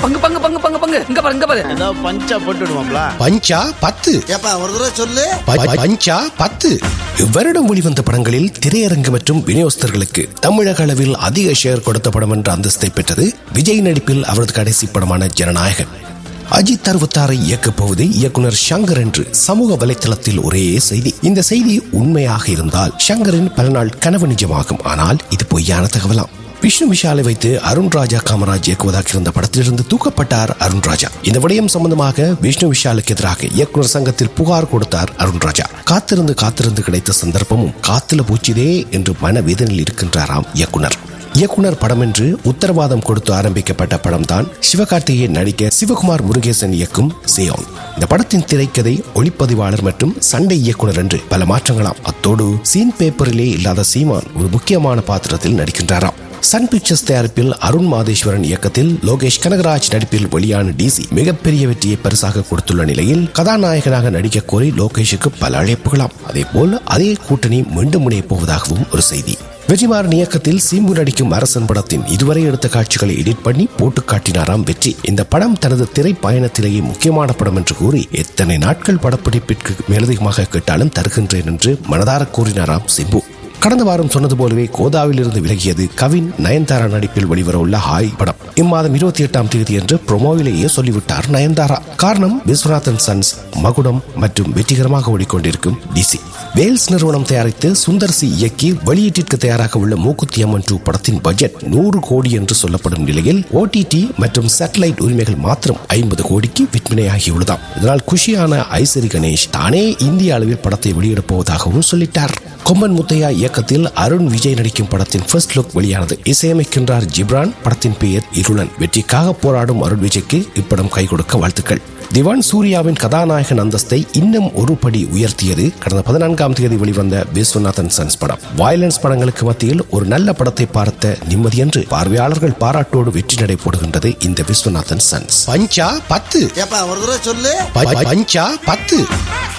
பங்கு பங்கு பங்கு பங்கு பங்கு இங்க பாரு இங்க பாரு ஏதாவது பஞ்சா போட்டு விடுவாப்ல பஞ்சா பத்து ஏப்பா ஒரு தடவை சொல்லு ப- ப- பஞ்சா பத்து இவ்வருடம் வெளிவந்த படங்களில் திரையரங்கு மற்றும் விநியோகஸ்தர்களுக்கு தமிழக அளவில் அதிக ஷேர் கொடுத்த படம் என்ற அந்தஸ்தை பெற்றது விஜய் நடிப்பில் அவரது கடைசி படமான ஜனநாயகன் அஜித் அறுபத்தாறை இயக்கப் போவது இயக்குனர் ஷங்கர் என்று சமூக வலைத்தளத்தில் ஒரே செய்தி இந்த செய்தி உண்மையாக இருந்தால் ஷங்கரின் பல நாள் கனவு நிஜமாகும் ஆனால் இது பொய்யான தகவலாம் விஷ்ணு விஷாலை வைத்து அருண் ராஜா காமராஜ் இயக்குவதாக இருந்த படத்திலிருந்து தூக்கப்பட்டார் அருண் ராஜா இந்த விடயம் சம்பந்தமாக விஷ்ணு விஷாலுக்கு எதிராக இயக்குனர் சங்கத்தில் புகார் கொடுத்தார் அருண் ராஜா காத்திருந்து காத்திருந்து கிடைத்த சந்தர்ப்பமும் காத்துல பூச்சிதே என்று மனவேதனையில் இருக்கின்றாராம் இயக்குனர் இயக்குனர் படம் என்று உத்தரவாதம் கொடுத்து ஆரம்பிக்கப்பட்ட படம்தான் சிவகார்த்திகேயன் நடிக்க சிவகுமார் முருகேசன் இயக்கும் சியோன் இந்த படத்தின் திரைக்கதை ஒளிப்பதிவாளர் மற்றும் சண்டை இயக்குனர் என்று பல மாற்றங்களாம் அத்தோடு சீன் பேப்பரிலே இல்லாத சீமான் ஒரு முக்கியமான பாத்திரத்தில் நடிக்கின்றாராம் சன் பிக்சர்ஸ் தயாரிப்பில் அருண் மாதேஸ்வரன் இயக்கத்தில் லோகேஷ் கனகராஜ் நடிப்பில் வெளியான டிசி மிகப்பெரிய வெற்றியை பரிசாக கொடுத்துள்ள நிலையில் கதாநாயகனாக நடிக்க கோரி லோகேஷுக்கு பல அழைப்புகளாம் அதே போல் அதே கூட்டணி மீண்டும் முனைய போவதாகவும் ஒரு செய்தி வெற்றிமாறன் இயக்கத்தில் சீம்பு நடிக்கும் அரசன் படத்தின் இதுவரை எடுத்த காட்சிகளை எடிட் பண்ணி போட்டு காட்டினாராம் வெற்றி இந்த படம் தனது திரை பயணத்திலேயே முக்கியமான படம் என்று கூறி எத்தனை நாட்கள் படப்பிடிப்பிற்கு மேலதிகமாக கேட்டாலும் தருகின்றேன் என்று மனதார கூறினாராம் சிம்பு கடந்த வாரம் சொன்னது போலவே கோதாவில் இருந்து விலகியது கவின் நயன்தாரா நடிப்பில் வெளிவர உள்ள ஹாய் படம் இம்மாதம் இருபத்தி எட்டாம் தேதி என்று ப்ரொமோவிலேயே சொல்லிவிட்டார் நயன்தாரா காரணம் விஸ்வநாதன் சன்ஸ் மகுடம் மற்றும் வெற்றிகரமாக ஓடிக்கொண்டிருக்கும் டிசி வேல்ஸ் நிறுவனம் தயாரித்து சுந்தர் சி இயக்கி வெளியீட்டிற்கு தயாராக உள்ள மூக்குத்தி அம்மன் டூ படத்தின் பட்ஜெட் நூறு கோடி என்று சொல்லப்படும் நிலையில் ஓடிடி மற்றும் சேட்டலைட் உரிமைகள் மாத்திரம் ஐம்பது கோடிக்கு விற்பனையாகியுள்ளதாம் இதனால் குஷியான ஐசரி கணேஷ் தானே இந்திய அளவில் படத்தை வெளியிடப் போவதாகவும் சொல்லிட்டார் கொம்பன் முத்தையா இயக்கத்தில் அருண் விஜய் நடிக்கும் படத்தின் ஃபர்ஸ்ட் லுக் வெளியானது இசையமைக்கின்றார் ஜிப்ரான் படத்தின் பெயர் இருளன் வெற்றிக்காக போராடும் அருண் விஜய்க்கு இப்படம் கை கொடுக்க வாழ்த்துக்கள் திவான் சூர்யாவின் கதாநாயகன் அந்தஸ்தை இன்னும் ஒரு படி உயர்த்தியது கடந்த பதினான்காம் தேதி வெளிவந்த விஸ்வநாதன் சன்ஸ் படம் வயலன்ஸ் படங்களுக்கு மத்தியில் ஒரு நல்ல படத்தை பார்த்த நிம்மதி என்று பார்வையாளர்கள் பாராட்டோடு வெற்றி நடை போடுகின்றது இந்த விஸ்வநாதன் சன்ஸ் பஞ்சா பத்து ஏப்பா ஒரு தடவை சொல்லு ப- ப- பஞ்சா பத்து